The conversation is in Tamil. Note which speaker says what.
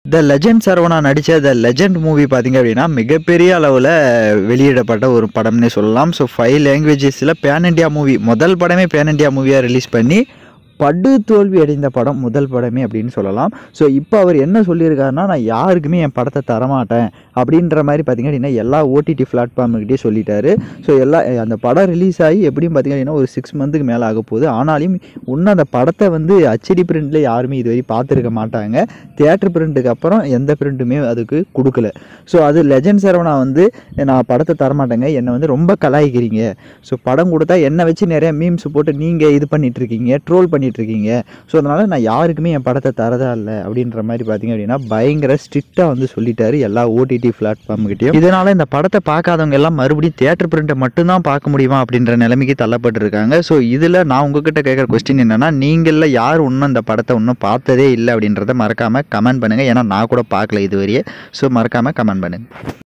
Speaker 1: த லெஜண்ட் சரவணா நடித்த த லெஜண்ட் மூவி பார்த்தீங்க அப்படின்னா மிகப்பெரிய அளவில் வெளியிடப்பட்ட ஒரு படம்னே சொல்லலாம் ஸோ ஃபைவ் லாங்குவேஜஸில் பேன் இண்டியா மூவி முதல் படமே பேன் இண்டியா மூவியாக ரிலீஸ் பண்ணி படு தோல்வி அடைந்த படம் முதல் படமே அப்படின்னு சொல்லலாம் ஸோ இப்போ அவர் என்ன சொல்லியிருக்காருன்னா நான் யாருக்குமே என் படத்தை தரமாட்டேன் அப்படின்ற மாதிரி பார்த்தீங்க அப்படின்னா எல்லா ஓடிடி பிளாட்ஃபார்முக்கிட்டே சொல்லிட்டாரு ஸோ எல்லா அந்த படம் ரிலீஸ் ஆகி எப்படியும் பார்த்தீங்க அப்படின்னா ஒரு சிக்ஸ் மந்த்துக்கு மேலே ஆக போகுது ஆனாலும் இன்னும் அந்த படத்தை வந்து ஹச்டி பிரிண்டில் யாருமே இதுவரை பார்த்துருக்க மாட்டாங்க தியேட்டர் பிரிண்ட்டுக்கு அப்புறம் எந்த பிரிண்ட்டுமே அதுக்கு கொடுக்கல ஸோ அது லெஜண்ட் சரவணா வந்து நான் படத்தை தரமாட்டேங்க என்னை வந்து ரொம்ப கலாய்க்கிறீங்க ஸோ படம் கொடுத்தா என்னை வச்சு நிறைய மீம்ஸ் போட்டு நீங்கள் இது பண்ணிட்டு இருக்கீங்க ட்ரோல் பண்ணிட்டு இருக்கீங்க ஸோ அதனால் நான் யாருக்குமே என் படத்தை தரதா இல்லை அப்படின்ற மாதிரி பார்த்தீங்க அப்படின்னா பயங்கர ஸ்ட்ரிக்டாக வந்து சொல்லிட்டாரு எல்லா ஓடிடி பிளாட்ஃபார்ம்கிட்டையும் இதனால் இந்த படத்தை பார்க்காதவங்க எல்லாம் மறுபடியும் தியேட்டர் பிரிண்ட்டை மட்டும்தான் பார்க்க முடியுமா அப்படின்ற நிலைமைக்கு தள்ளப்பட்டிருக்காங்க ஸோ இதில் நான் உங்ககிட்ட கேட்குற கொஸ்டின் என்னன்னா நீங்களில் யார் இன்னும் இந்த படத்தை இன்னும் பார்த்ததே இல்லை அப்படின்றத மறக்காமல் கமெண்ட் பண்ணுங்கள் ஏன்னா நான் கூட பார்க்கல இதுவரையே ஸோ மறக்காமல் கமெண்ட் பண்ணுங்கள்